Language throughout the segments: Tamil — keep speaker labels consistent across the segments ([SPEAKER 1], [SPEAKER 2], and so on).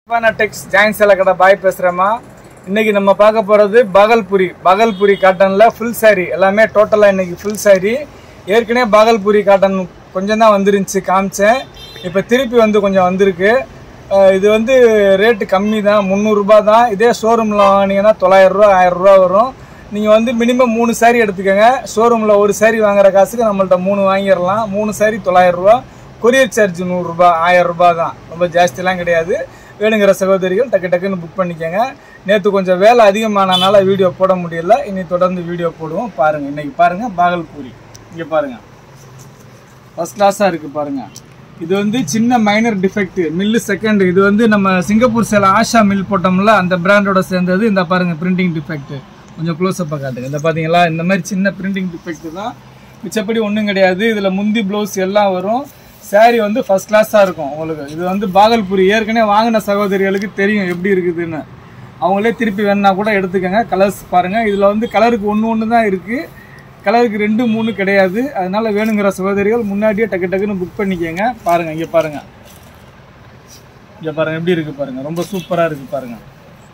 [SPEAKER 1] டெக்ஸ் ஜாயின் சேலை கடை பாய் பேசுகிறேம்மா இன்னைக்கு நம்ம பார்க்க போகிறது பகல்புரி பகல்புரி காட்டனில் ஃபுல் saree எல்லாமே டோட்டலாக இன்னைக்கு ஃபுல் saree ஏற்கனவே பகல்புரி காட்டன் கொஞ்சம் தான் வந்துருந்துச்சு காமிச்சேன் இப்போ திருப்பி வந்து கொஞ்சம் வந்திருக்கு அஹ் இது வந்து ரேட்டு கம்மி தான் முந்நூறுரூபா தான் இதே ஷோரூமில் வாங்கினீங்கன்னா தொள்ளாயிரரூவா ஆயிரரூவா வரும் நீங்கள் வந்து மினிமம் மூணு saree எடுத்துக்கோங்க ஷோரூமில் ஒரு saree வாங்குற காசுக்கு நம்மள்ட்ட மூணு வாங்கிடலாம் மூணு saree தொள்ளாயிரரூவா கொரியர் சார்ஜ் நூறுரூபா ஆயிரம் ரூபாய் தான் ரொம்ப ஜாஸ்திலாம் கிடையாது வேணுங்கிற சகோதரிகள் டக்கு டக்குன்னு புக் பண்ணிக்கோங்க நேற்று கொஞ்சம் வேலை அதிகமானனால வீடியோ போட முடியல இனி தொடர்ந்து வீடியோ போடுவோம் பாருங்கள் இன்னைக்கு பாருங்கள் பாகல்பூரி இங்கே பாருங்கள் ஃபர்ஸ்ட் கிளாஸாக இருக்குது பாருங்கள் இது வந்து சின்ன மைனர் டிஃபெக்ட் மில்லு செகண்ட் இது வந்து நம்ம சிங்கப்பூர் சேலை ஆஷா மில் போட்டோம்ல அந்த பிராண்டோட சேர்ந்தது இந்த பாருங்கள் பிரிண்டிங் டிஃபெக்ட் கொஞ்சம் க்ளோஸ்அப்பாக காட்டுங்க இந்த பார்த்தீங்களா இந்த மாதிரி சின்ன பிரிண்டிங் டிஃபெக்ட் தான் மிச்சப்படி ஒன்றும் கிடையாது இதில் முந்தி ப்ளவுஸ் எல்லாம் வரும் saree வந்து ஃபர்ஸ்ட் கிளாஸாக இருக்கும் உங்களுக்கு இது வந்து பாகல்பூரி ஏற்கனவே வாங்கின சகோதரிகளுக்கு தெரியும் எப்படி இருக்குதுன்னு அவங்களே திருப்பி வேணுன்னா கூட எடுத்துக்கோங்க கலர்ஸ் பாருங்கள் இதில் வந்து கலருக்கு ஒன்று ஒன்று தான் இருக்குது கலருக்கு ரெண்டு மூணு கிடையாது அதனால வேணுங்கிற சகோதரிகள் முன்னாடியே டக்கு டக்குன்னு புக் பண்ணிக்கோங்க பாருங்கள் இங்கே பாருங்கள் இங்கே பாருங்கள் எப்படி இருக்குது பாருங்கள் ரொம்ப சூப்பராக இருக்குது பாருங்கள்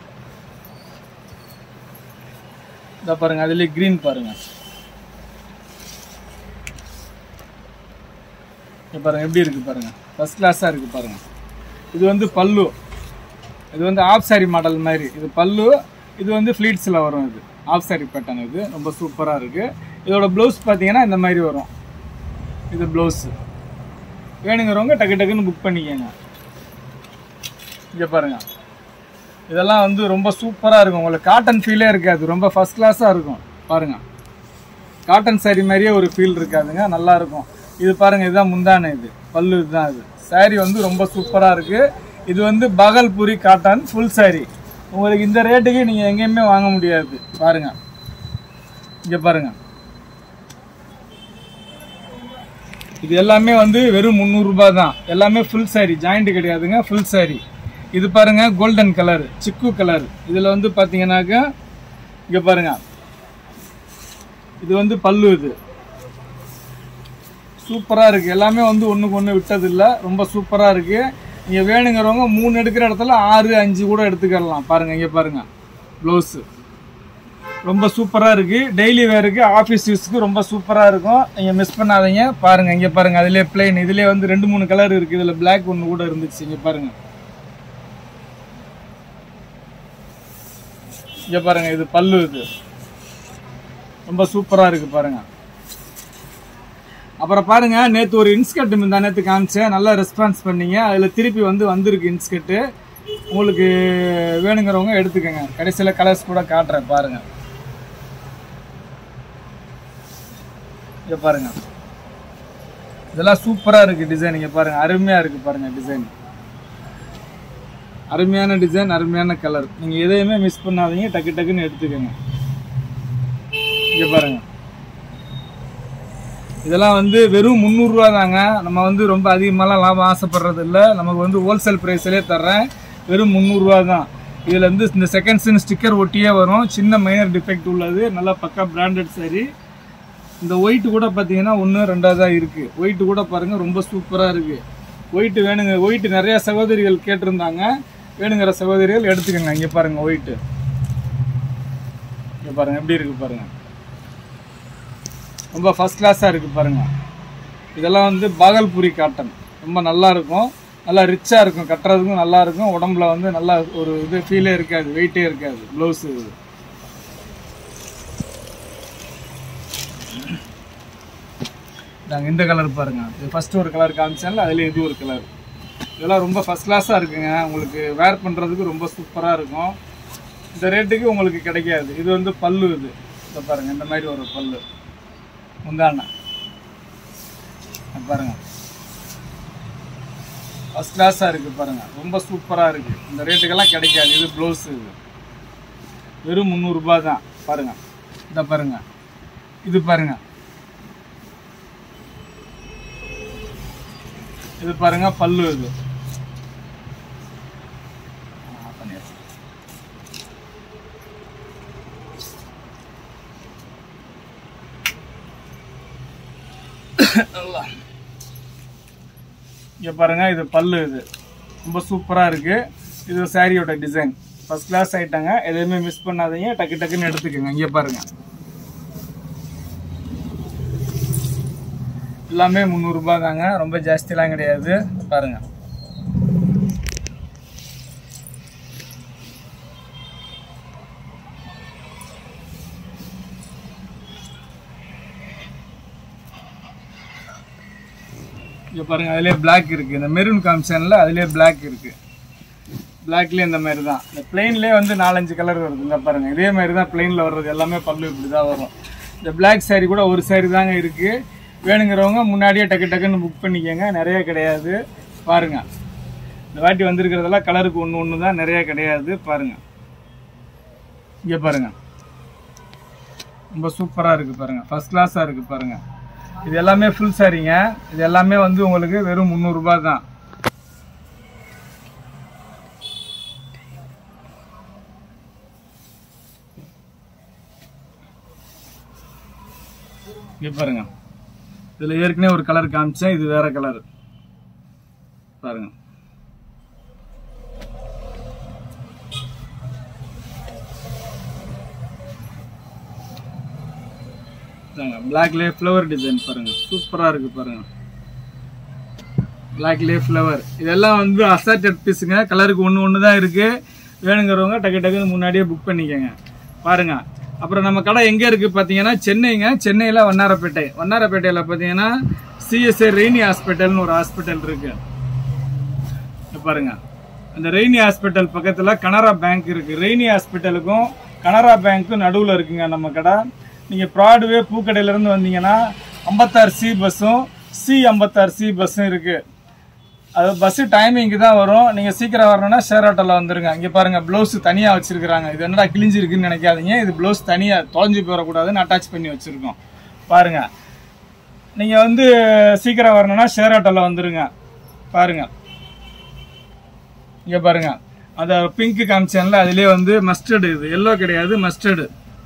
[SPEAKER 1] இதை பாருங்கள் அதுலேயே க்ரீன் பாருங்கள் இங்கே பாருங்கள் எப்படி இருக்குது பாருங்கள் ஃபஸ்ட் கிளாஸாக இருக்குது பாருங்கள் இது வந்து பல்லு இது வந்து ஆஃப் சாரி மாடல் மாதிரி இது பல்லு இது வந்து ஃப்ளீட்ஸில் வரும் இது ஆஃப் சாரி பேட்டர்ன் இது ரொம்ப சூப்பராக இருக்குது இதோட ப்ளவுஸ் பார்த்தீங்கன்னா இந்த மாதிரி வரும் இது ப்ளவுஸு வேணுங்கிறவங்க டக்கு டக்குன்னு புக் பண்ணிக்கோங்க இங்கே பாருங்கள் இதெல்லாம் வந்து ரொம்ப சூப்பராக இருக்கும் உங்களுக்கு காட்டன் ஃபீலே இருக்காது ரொம்ப ஃபஸ்ட் கிளாஸாக இருக்கும் பாருங்கள் காட்டன் saree மாதிரியே ஒரு ஃபீல் இருக்காதுங்க நல்லா இருக்கும் இது பாருங்க இதுதான் முந்தானை இது பல்லு இதுதான் இது saree வந்து ரொம்ப சூப்பராக இருக்கு இது வந்து பகல்புரி காட்டன் ஃபுல் saree உங்களுக்கு இந்த ரேட்டுக்கு நீங்கள் எங்கேயுமே வாங்க முடியாது பாருங்க இங்கே பாருங்க இது எல்லாமே வந்து வெறும் முந்நூறுரூபா தான் எல்லாமே ஃபுல் saree ஜாயிண்ட் கிடையாதுங்க ஃபுல் saree இது பாருங்க கோல்டன் கலர் சிக்கு கலர் இதில் வந்து பார்த்தீங்கன்னாக்கா இங்கே பாருங்க இது வந்து பல்லு இது சூப்பராக இருக்குது எல்லாமே வந்து ஒன்றுக்கு ஒன்று விட்டதில்ல ரொம்ப சூப்பராக இருக்குது நீங்கள் வேணுங்கிறவங்க மூணு எடுக்கிற இடத்துல ஆறு அஞ்சு கூட எடுத்துக்கலாம் பாருங்கள் இங்கே பாருங்கள் ப்ளவுஸு ரொம்ப சூப்பராக இருக்குது டெய்லி வேருக்கு ஆஃபீஸ் யூஸ்க்கு ரொம்ப சூப்பராக இருக்கும் நீங்கள் மிஸ் பண்ணாதீங்க பாருங்கள் இங்கே பாருங்கள் அதிலே பிளெயின் இதிலே வந்து ரெண்டு மூணு கலர் இருக்குது இதில் பிளாக் ஒன்று கூட இருந்துச்சு இங்கே பாருங்கள் இங்கே பாருங்கள் இது பல்லு இது ரொம்ப சூப்பராக இருக்குது பாருங்கள் அப்புறம் பாருங்க நேற்று ஒரு இன்ஸ்கர்ட் முந்தா நேற்று காமிச்சேன் நல்லா ரெஸ்பான்ஸ் பண்ணீங்க அதில் திருப்பி வந்து வந்திருக்கு இன்ஸ்கர்ட்டு உங்களுக்கு வேணுங்கிறவங்க எடுத்துக்கோங்க கடைசியில் கலர்ஸ் கூட காட்டுறேன் பாருங்க இங்கே பாருங்க இதெல்லாம் சூப்பராக இருக்குது டிசைன் இங்கே பாருங்க அருமையாக இருக்குது பாருங்க டிசைன் அருமையான டிசைன் அருமையான கலர் நீங்கள் எதையுமே மிஸ் பண்ணாதீங்க டக்கு டக்குன்னு எடுத்துக்கோங்க இங்கே பாருங்க இதெல்லாம் வந்து வெறும் முந்நூறுரூவா தாங்க நம்ம வந்து ரொம்ப அதிகமாகலாம் லாபம் ஆசைப்படுறது இல்லை நமக்கு வந்து ஹோல்சேல் ப்ரைஸ்லேயே தர்றேன் வெறும் முந்நூறுரூவா தான் இதில் வந்து இந்த செகண்ட்ஸ்னு ஸ்டிக்கர் ஒட்டியே வரும் சின்ன மைனர் டிஃபெக்ட் உள்ளது நல்லா பக்கா பிராண்டட் சரி இந்த ஒயிட் கூட பார்த்தீங்கன்னா ஒன்று ரெண்டாவது தான் இருக்குது ஒயிட் கூட பாருங்கள் ரொம்ப சூப்பராக இருக்குது ஒயிட் வேணுங்க ஒயிட் நிறைய சகோதரிகள் கேட்டிருந்தாங்க வேணுங்கிற சகோதரிகள் எடுத்துக்கோங்க இங்கே பாருங்கள் ஒயிட்டு இங்கே பாருங்கள் எப்படி இருக்குது பாருங்கள் ரொம்ப ஃபஸ்ட் கிளாஸாக இருக்குது பாருங்கள் இதெல்லாம் வந்து பாகல்புரி காட்டன் ரொம்ப நல்லா இருக்கும் நல்லா ரிச்சாக இருக்கும் கட்டுறதுக்கும் நல்லா இருக்கும் உடம்புல வந்து நல்லா ஒரு இது ஃபீலே இருக்காது வெயிட்டே இருக்காது ப்ளவுஸு இது நாங்கள் இந்த கலர் பாருங்கள் இது ஃபஸ்ட்டு ஒரு கலர் காமிச்சால அதுலேயே இது ஒரு கலர் இதெல்லாம் ரொம்ப ஃபஸ்ட் கிளாஸாக இருக்குங்க உங்களுக்கு வேர் பண்ணுறதுக்கு ரொம்ப சூப்பராக இருக்கும் இந்த ரேட்டுக்கு உங்களுக்கு கிடைக்காது இது வந்து பல்லு இது இதை பாருங்கள் இந்த மாதிரி ஒரு பல்லு முந்தான பாருங்க ஃபஸ்ட் கிளாஸாக இருக்குது பாருங்க ரொம்ப சூப்பராக இருக்குது இந்த ரேட்டுக்கெல்லாம் கிடைக்காது இது ப்ளவுஸ் இது வெறும் முந்நூறுரூபா தான் பாருங்க இதை பாருங்க இது பாருங்க இது பாருங்க பல்லு இது ஆ, பண்ணியாச்சு. நல்லா இங்கே பாருங்க இது பல்லு இது ரொம்ப சூப்பராக இருக்குது இது சாரியோட டிசைன் ஃபர்ஸ்ட் கிளாஸ் ஆயிட்டாங்க எதையுமே மிஸ் பண்ணாதீங்க டக்கு டக்குன்னு எடுத்துக்கோங்க இங்கே பாருங்க எல்லாமே முந்நூறுரூபா தாங்க ரொம்ப ஜாஸ்திலாம் கிடையாது பாருங்க இங்க பாருங்க அதுலயே பிளாக் இருக்கு இந்த மெரூன் காமிஷன்ல அதுலயே பிளாக் இருக்கு பிளாக்லயே இந்த மாதிரி தான் இந்த பிளெயின்லேயே வந்து நாலஞ்சு கலர் வருது இந்த பாருங்க இதே மாதிரி தான் பிளெயினில் வர்றது எல்லாமே பல்லு இப்படி தான் வரும் இந்த பிளாக் saree கூட ஒரு saree தாங்க இருக்கு வேணுங்கிறவங்க முன்னாடியே டக்கு டக்குன்னு புக் பண்ணிக்கோங்க நிறைய கிடையாது பாருங்க இந்த வாட்டி வந்திருக்கிறதெல்லாம் கலருக்கு ஒன்று ஒன்று தான் நிறைய கிடையாது பாருங்க இங்கே பாருங்க ரொம்ப சூப்பராக இருக்கு பாருங்க ஃபர்ஸ்ட் கிளாஸாக இருக்கு பாருங்க இது எல்லாமே ஃபுல் சாரிங்க இது எல்லாமே வந்து உங்களுக்கு வெறும் முந்நூறுரூபா தான் இங்க பாருங்க இதுல ஏற்கனவே ஒரு கலர் காமிச்சேன் இது வேற கலர் பாருங்க பிளாக்லேயே ஃப்ளவர் டிசைன் பாருங்க சூப்பரா இருக்கு பாருங்க பிளாக்லேயே ஃப்ளவர் இதெல்லாம் வந்து அசார்டட் பீஸுங்க கலருக்கு ஒன்று ஒன்று தான் இருக்கு வேணுங்கிறவங்க டக்கு டக்குன்னு முன்னாடியே புக் பண்ணிக்கோங்க பாருங்க அப்புறம் நம்ம கடை எங்கே இருக்குது பார்த்தீங்கன்னா சென்னைங்க சென்னையில் வண்ணாரப்பேட்டை வண்ணாரப்பேட்டையில் பார்த்தீங்கன்னா சிஎஸ்ஐ ரெய்னி ஹாஸ்பிட்டல்னு ஒரு ஹாஸ்பிட்டல் இருக்கு இங்க பாருங்க அந்த ரெய்னி ஹாஸ்பிட்டல் பக்கத்தில் கனரா பேங்க் இருக்கு ரெய்னி ஹாஸ்பிட்டலுக்கும் கனரா பேங்க்கும் நடுவில் இருக்குங்க நம்ம கடை நீங்கள் ப்ராட்வே பூக்கடையிலேருந்து வந்தீங்கன்னா ஐம்பத்தாறு சி பஸ்ஸும் சி ஐம்பத்தாறு சி பஸ்ஸும் இருக்குது அது பஸ்ஸு டைமிங்க்கு தான் வரும் நீங்கள் சீக்கிரம் வரணும்னா ஷேர் ஆட்டோவில் வந்துருங்க இங்கே பாருங்கள் ப்ளவுஸ் தனியாக வச்சுருக்குறாங்க இது என்னடா கிழிஞ்சிருக்குன்னு நினைக்காதீங்க இது ப்ளவுஸ் தனியாக தொலைஞ்சு போயிடக்கூடாதுன்னு அட்டாச் பண்ணி வச்சுருக்கோம் பாருங்கள் நீங்கள் வந்து சீக்கிரம் வரணும்னா ஷேர் ஆட்டோவில் வந்துருங்க பாருங்கள் இங்கே பாருங்க அந்த பிங்க் காமிச்சேன்ல அதுலேயே வந்து மஸ்டர்டு இது எல்லோ கிடையாது மஸ்டர்டு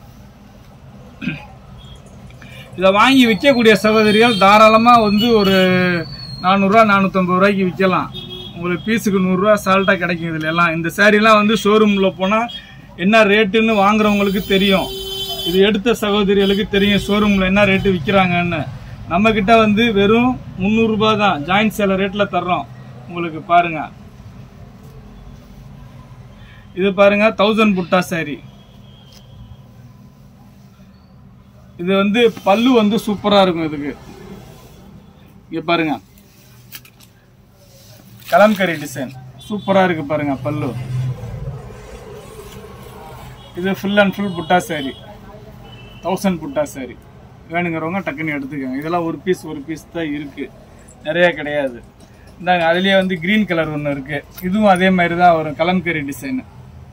[SPEAKER 1] இதை வாங்கி விற்கக்கூடிய சகோதரிகள் தாராளமாக வந்து ஒரு நானூறுரூவா நானூற்றம்பது ரூபாய்க்கு விற்கலாம் உங்களுக்கு பீஸுக்கு நூறுரூவா சால்ட்டாக கிடைக்கும் இதில் எல்லாம் இந்த சாரீலாம் வந்து ஷோரூமில் போனால் என்ன ரேட்டுன்னு வாங்குறவங்களுக்கு தெரியும் இது எடுத்த சகோதரிகளுக்கு தெரியும் ஷோரூமில் என்ன ரேட்டு விற்கிறாங்கன்னு நம்மக்கிட்ட வந்து வெறும் முந்நூறுரூபா தான் ஜாயின்ட் சேலை ரேட்டில் தர்றோம் உங்களுக்கு பாருங்கள் இது பாருங்க தௌசண்ட் புட்டா சாரி இது வந்து பல்லு வந்து சூப்பரா இருக்கும் இதுக்கு இங்க பாருங்க கலம்கரி டிசைன் சூப்பரா இருக்கு பாருங்க பல்லு இது full and full butta sari thousand butta sari வேணுங்கிறவங்க டக்குன்னு எடுத்துக்கோங்க இதெல்லாம் ஒரு பீஸ் ஒரு பீஸ் தான் இருக்கு நிறைய கிடையாது இந்தாங்க அதுலயே வந்து கிரீன் கலர் ஒன்று இருக்கு இதுவும் அதே மாதிரி தான் வரும் கலம்கரி டிசைன்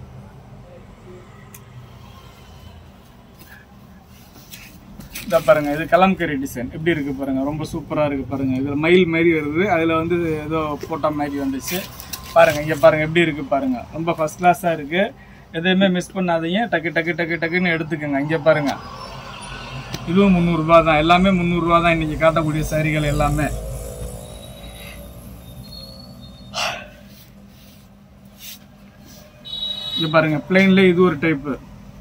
[SPEAKER 1] இதை பாருங்க இது கலம்கரி டிசைன் எப்படி இருக்கு பாருங்க ரொம்ப சூப்பரா இருக்கு பாருங்க இதுல மயில் மாதிரி வருது அதுல வந்து ஏதோ போட்டோ மாதிரி வந்துச்சு பாருங்க இங்க பாருங்க எப்படி இருக்கு பாருங்க ரொம்ப ஃபர்ஸ்ட் கிளாஸா இருக்கு எதையுமே மிஸ் பண்ணாதீங்க டக்கு டக்கு டக்கு டக்குன்னு எடுத்துக்கோங்க இங்க பாருங்க இதுவும் முந்நூறுரூபா தான் எல்லாமே முந்நூறுரூவா தான் இன்னைக்கு காட்டக்கூடிய சாரிகள் எல்லாமே இங்க பாருங்க பிளெயின்ல இது ஒரு டைப்பு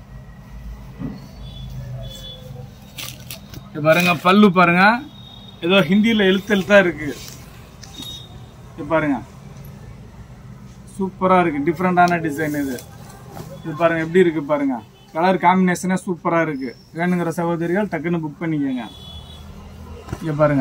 [SPEAKER 1] இது பாருங்க பல்லு பாருங்க ஏதோ ஹிந்தியில எழுத்து எழுத்தா இருக்கு இது பாருங்க சூப்பரா இருக்கு டிஃப்ரெண்டான டிசைன் இது இது பாருங்க எப்படி இருக்கு பாருங்க கலர் காம்பினேஷனே சூப்பரா இருக்கு வேணுங்கிற சகோதரிகள் டக்குன்னு புக் பண்ணிக்கோங்க இங்க பாருங்க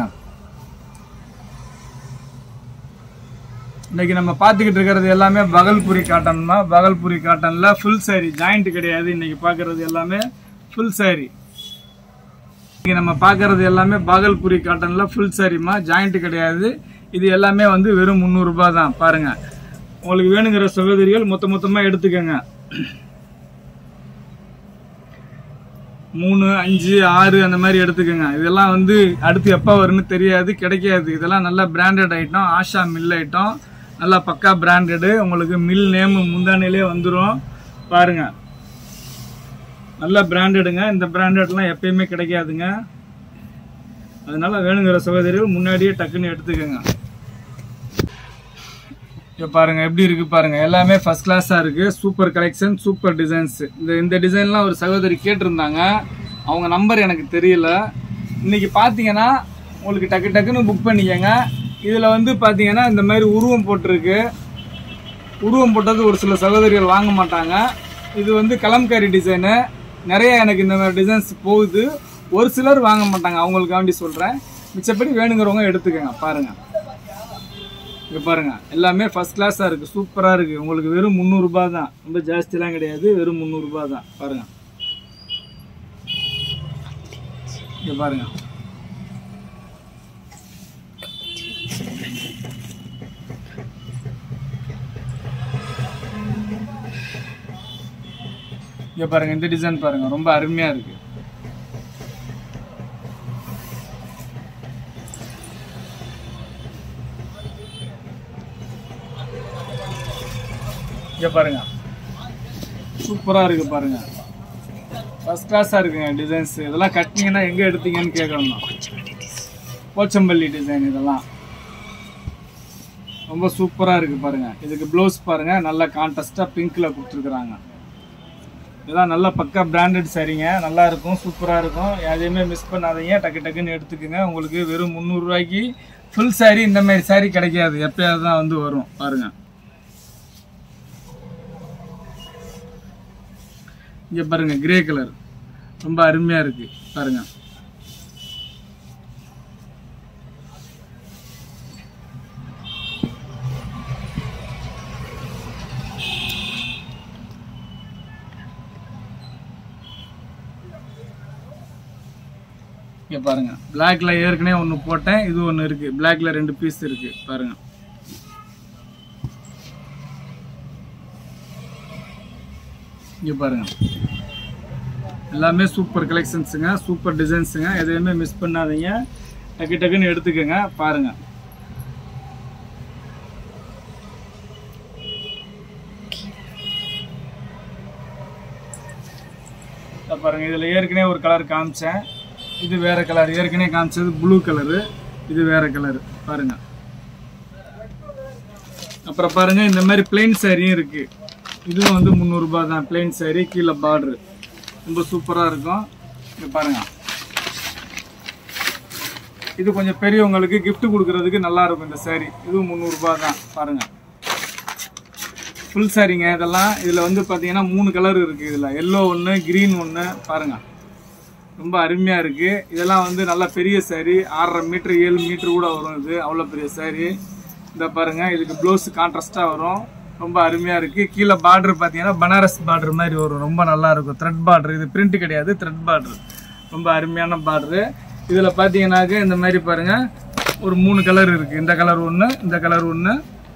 [SPEAKER 1] இன்னைக்கு நம்ம பார்த்துக்கிட்டு இருக்கிறது எல்லாமே பகல்புரி காட்டன் தான் பகல்புரி காட்டன்ல ஃபுல் saree ஜாயிண்ட் கிடையாது இன்னைக்கு பார்க்கறது எல்லாமே ஃபுல் saree இன்னைக்கு நம்ம பார்க்கறது எல்லாமே பாகல்புரி காட்டன்ல ஃபுல் சாரிமா ஜாயிண்ட் கிடையாது இது எல்லாமே வந்து வெறும் முந்நூறுரூபா தான் பாருங்க உங்களுக்கு வேணுங்கிற சகோதரிகள் மொத்த மொத்தமா எடுத்துக்கோங்க மூணு அஞ்சு ஆறு அந்த மாதிரி எடுத்துக்கோங்க இதெல்லாம் வந்து அடுத்து எப்போ வரும்னு தெரியாது கிடைக்காது இதெல்லாம் நல்ல branded item Asha mill item நல்லா பக்கா பிராண்டடு உங்களுக்கு மில் நேம் முந்தானிலே வந்துடும் பாருங்க நல்ல பிராண்டடுங்க இந்த பிராண்டட்லாம் எப்பயுமே கிடைக்காதுங்க அதனால வேணுங்கிற சகோதரிகள் முன்னாடியே டக்குன்னு எடுத்துக்கோங்க இப்போ பாருங்க எப்படி இருக்கு பாருங்க எல்லாமே ஃபர்ஸ்ட் கிளாஸாக இருக்கு சூப்பர் கலெக்ஷன் சூப்பர் டிசைன்ஸ் இந்த இந்த டிசைன்லாம் ஒரு சகோதரி கேட்டிருந்தாங்க அவங்க நம்பர் எனக்கு தெரியல இன்னைக்கு பார்த்தீங்கன்னா உங்களுக்கு டக்கு டக்குன்னு புக் பண்ணிக்கங்க இதில் வந்து பார்த்தீங்கன்னா இந்த மாதிரி உருவம் போட்டிருக்கு உருவம் போட்டது ஒரு சில சகோதரிகள் வாங்க மாட்டாங்க இது வந்து கலம்காரி டிசைனு நிறைய எனக்கு இந்த மாதிரி டிசைன்ஸ் போகுது ஒரு சிலர் வாங்க மாட்டாங்க அவங்களுக்காண்டி சொல்கிறேன் மிச்சப்படி வேணுங்கிறவங்க எடுத்துக்கங்க பாருங்க இங்க பாருங்க எல்லாமே ஃபர்ஸ்ட் கிளாஸாக இருக்குது சூப்பராக இருக்குது உங்களுக்கு வெறும் முந்நூறுரூபா தான் ரொம்ப ஜாஸ்திலாம் கிடையாது வெறும் முந்நூறுரூபா தான் பாருங்க இங்க பாருங்க இங்க பாருங்க இந்த டிசைன் பாருங்க ரொம்ப அருமையா இருக்கு இங்க பாருங்க சூப்பரா இருக்கு பாருங்க ஃபர்ஸ்ட் கிளாஸா இருக்குங்க டிசைன்ஸ் இதெல்லாம் கட்டினீங்கன்னா எங்க எடுத்தீங்கன்னு கேட்கணும் போச்சம்பள்ளி டிசைன் இதெல்லாம் ரொம்ப சூப்பரா இருக்கு பாருங்க இதுக்கு ப்ளவுஸ் பாருங்க நல்ல கான்ட்ராஸ்டா பிங்க்ல கொடுத்துருக்குறாங்க இதெல்லாம் நல்ல பக்கா பிராண்டட் சரிங்க நல்லா இருக்கும் சூப்பராக இருக்கும் எதையுமே மிஸ் பண்ணாதீங்க டக்கு டக்குன்னு எடுத்துக்கோங்க உங்களுக்கு வெறும் முந்நூறுரூவாய்க்கு ஃபுல் saree இந்த மாதிரி saree கிடைக்காது எப்பயாவது தான் வந்து வரும் பாருங்க இங்கே பாருங்க கிரே கலர் ரொம்ப அருமையாக இருக்கு பாருங்க இங்கே பாருங்க பிளாக்ல ஏற்கனவே ஒன்று போட்டேன் இது ஒன்று இருக்கு பிளாக்ல ரெண்டு பீஸ் இருக்கு பாருங்க இங்கே பாருங்க எல்லாமே சூப்பர் கலெக்ஷன்ஸுங்க சூப்பர் டிசைன்ஸுங்க எதையுமே மிஸ் பண்ணாதீங்க டக்கு டக்குன்னு எடுத்துக்கோங்க பாருங்க இதோ பாருங்க இதில் ஏற்கனவே ஒரு கலர் காமிச்சேன் இது வேற கலர் ஏற்கனவே காமிச்சது ப்ளூ கலரு இது வேற கலர் பாருங்க அப்புறம் பாருங்க இந்த மாதிரி பிளெயின் சாரியும் இருக்கு இதுவும் வந்து முந்நூறுரூபா தான் பிளெயின் saree கீழே பார்டரு ரொம்ப சூப்பராக இருக்கும் இங்க பாருங்க இது கொஞ்சம் பெரியவங்களுக்கு gift கொடுக்கறதுக்கு நல்லா இருக்கும் இந்த saree இதுவும் முந்நூறுரூபா தான் பாருங்க ஃபுல் சாரிங்க இதெல்லாம் இதில் வந்து பார்த்தீங்கன்னா மூணு கலர் இருக்குது இதில் எல்லோ ஒன்று க்ரீன் ஒன்று பாருங்கள் ரொம்ப அருமையாக இருக்குது இதெல்லாம் வந்து நல்ல பெரிய saree ஆறரை மீட்ரு ஏழு மீட்ரு கூட வரும் இது அவ்வளோ பெரிய saree இந்த பாருங்கள் இதுக்கு ப்ளவுஸ் கான்ட்ராஸ்ட்டாக வரும் ரொம்ப அருமையாக இருக்குது கீழே பார்டர் பார்த்தீங்கன்னா பனாரஸ் பார்டர் மாதிரி வரும் ரொம்ப நல்லா இருக்கும் த்ரெட் பார்டர் இது பிரிண்ட் கிடையாது த்ரெட் பார்டர் ரொம்ப அருமையான பார்டரு இதில் பார்த்தீங்கன்னாக்க இந்த மாதிரி பாருங்கள் ஒரு மூணு கலர் இருக்குது இந்த கலர் ஒன்று இந்த கலர் ஒன்று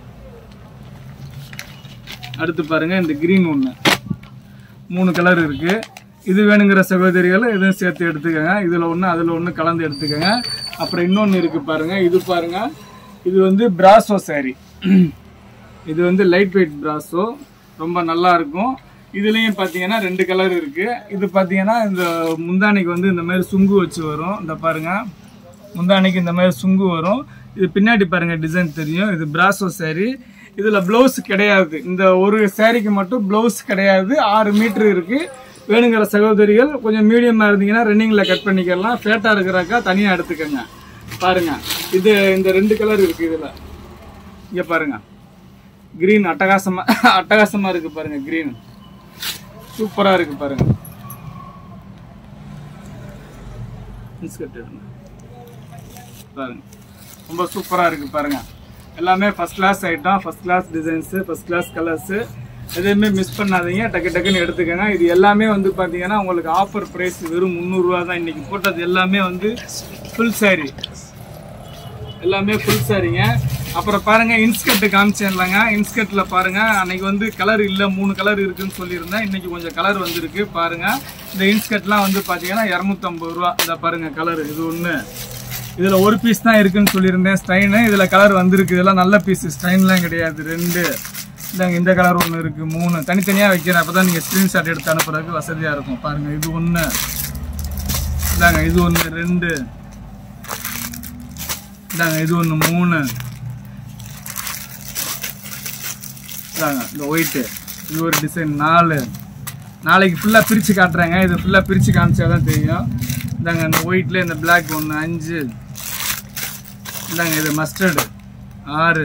[SPEAKER 1] அடுத்து பாருங்க இந்த கிரீன் ஒன்று மூணு கலர் இருக்கு இது வேணுங்கிற சகோதரிகள் இதுவும் சேர்த்து எடுத்துக்கோங்க இதில் ஒன்று அதில் ஒன்று கலந்து எடுத்துக்கோங்க அப்புறம் இன்னொன்று இருக்கு பாருங்க இது பாருங்க இது வந்து பிராசோ saree இது வந்து லைட் வெயிட் பிராசோ ரொம்ப நல்லா இருக்கும் இதுலேயும் பார்த்தீங்கன்னா ரெண்டு கலர் இருக்கு இது பார்த்தீங்கன்னா இந்த முந்தானைக்கு வந்து இந்த மாதிரி சுங்கு வச்சு வரும் இந்த பாருங்க முந்தானைக்கு இந்த மாதிரி சுங்கு வரும் இது பின்னாடி பாருங்க டிசைன் தெரியும் இது பிராசோ saree இதுல பிளவுஸ் கிடையாது இந்த ஒரு சாரிக்கு மட்டும் பிளவுஸ் கிடையாது ஆறு மீட்டர் இருக்கு வேணுங்கிற சகோதரிகள் கொஞ்சம் மீடியமா இருந்தீங்கன்னா ரன்னிங்ல கட் பண்ணிக்கலாம் ஃபேட்டா இருக்கிறாக்கா தனியா எடுத்துக்கோங்க பாருங்க இது இந்த ரெண்டு கலர் இருக்கு இதுல இங்க பாருங்க கிரீன் அட்டகாசமா அட்டகாசமா இருக்கு பாருங்க கிரீன் சூப்பரா இருக்கு பாருங்க இன்ஸ்கர்ட் எடுங்க பாருங்க ரொம்ப சூப்பராக இருக்கு பாருங்க எல்லாமே first class item first class designs first class colours எதையுமே மிஸ் பண்ணாதீங்க டக்கு டக்குன்னு எடுத்துக்கோங்க இது எல்லாமே வந்து பார்த்தீங்கன்னா உங்களுக்கு ஆஃபர் ப்ரைஸ் வெறும் முந்நூறுரூவா தான் இன்னைக்கு போட்டது எல்லாமே வந்து ஃபுல் saree எல்லாமே ஃபுல் சாரிங்க அப்புறம் பாருங்க இன்ஸ்கர்ட் காமிச்சேன் இல்லைங்க இன்ஸ்கர்ட்ல பாருங்க அன்னைக்கு வந்து கலர் இல்லை மூணு கலர் இருக்குன்னு சொல்லியிருந்தேன் இன்னைக்கு கொஞ்சம் கலர் வந்திருக்கு பாருங்க இந்த இன்ஸ்கர்ட்லாம் வந்து பார்த்தீங்கன்னா இரநூத்தம்பது ரூபா இதை பாருங்க கலர் இது ஒன்று இதுல ஒரு பீஸ் தான் இருக்குன்னு சொல்லியிருந்தேன் ஸ்டைனு இதுல கலர் வந்திருக்கு இதெல்லாம் நல்ல பீஸ் ஸ்டைன்லாம் கிடையாது ரெண்டு இந்தாங்க இந்த கலர் ஒன்று இருக்கு மூணு தனித்தனியா வைக்கிறேன் அப்பதான் நீங்க ஸ்கிரீன்ஷாட் எடுத்து அனுப்புறதுக்கு வசதியா இருக்கும் பாருங்க இது ஒன்று இந்தாங்க இது ஒன்று ரெண்டு இந்தாங்க இது ஒன்று மூணு இதாங்க இந்த ஒயிட்டு இது ஒரு டிசைன் நாலு நாளைக்கு ஃபுல்லாக பிரித்து காட்டுறேங்க இது ஃபுல்லாக பிரித்து காமிச்சா தான் தெரியும் இந்தாங்க இந்த ஒயிட்ல இந்த பிளாக் ஒன்று அஞ்சு இந்தாங்க இது மஸ்டர்டு ஆறு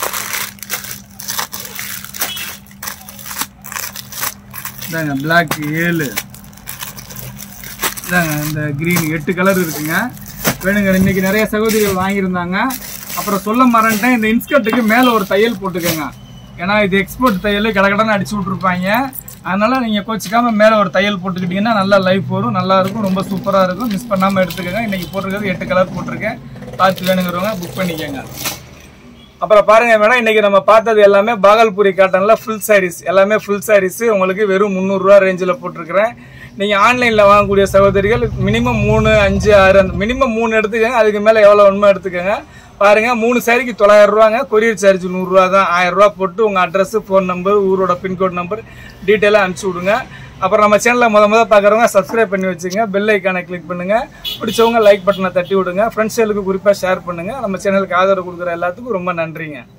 [SPEAKER 1] இதாங்க பிளாக் ஏழு இதாங்க இந்த க்ரீன் எட்டு கலர் இருக்குங்க வேணுங்க இன்னைக்கு நிறைய சகோதரிகள் வாங்கியிருந்தாங்க அப்புறம் சொல்ல மறந்துட்டேன் இந்த இன்ஸ்கர்ட்டுக்கு மேலே ஒரு தையல் போட்டுக்கோங்க ஏன்னா இது எக்ஸ்போர்ட் தையல் கடகடன்னு அடிச்சு விட்ருப்பாங்க அதனால நீங்கள் கோச்சிக்காம மேலே ஒரு தையல் போட்டுக்கிட்டிங்கன்னா நல்லா லைஃப் வரும் நல்லா இருக்கும் ரொம்ப சூப்பராக இருக்கும் மிஸ் பண்ணாமல் எடுத்துக்கோங்க இன்னைக்கு போட்டிருக்கிறது எட்டு கலர் போட்டிருக்கேன் பார்த்து வேணுங்கிறவங்க புக் பண்ணிக்கோங்க அப்புறம் பாருங்க மேடம் இன்னைக்கு நம்ம பார்த்தது எல்லாமே பாகல்புரி காட்டன்ல ஃபுல் சாரீஸ் எல்லாமே ஃபுல் சாரீஸ் உங்களுக்கு வெறும் முந்நூறுரூவா ரேஞ்சில் போட்டிருக்கிறேன் நீங்க ஆன்லைன்ல வாங்கக்கூடிய சகோதரிகள் மினிமம் மூணு அஞ்சு ஆறு அந்த மினிமம் மூணு எடுத்துக்கோங்க அதுக்கு மேல எவ்வளவு உண்மை எடுத்துக்கோங்க பாருங்க மூணு சாரிக்கு தொள்ளாயிரம் ரூபாங்க கொரியர் சார்ஜ் நூறுரூவா தான் ஆயிரம் ரூபா போட்டு உங்க அட்ரஸ் ஃபோன் நம்பர் ஊரோட பின்கோட் நம்பர் டீட்டெயிலாக அனுப்பிச்சி விடுங்க அப்புறம் நம்ம சேனலை முத முத பார்க்குறவங்க சப்ஸ்கிரைப் பண்ணி வச்சுங்க பெல் ஐக்கானை கிளிக் பண்ணுங்க பிடிச்சவங்க லைக் பட்டனை தட்டி விடுங்க ஃப்ரெண்ட்ஸ்களுக்கு குறிப்பாக ஷேர் பண்ணுங்க நம்ம சேனலுக்கு ஆதரவு கொடுக்குற எல்லாத்துக்கும் ரொம்ப நன்றிங்க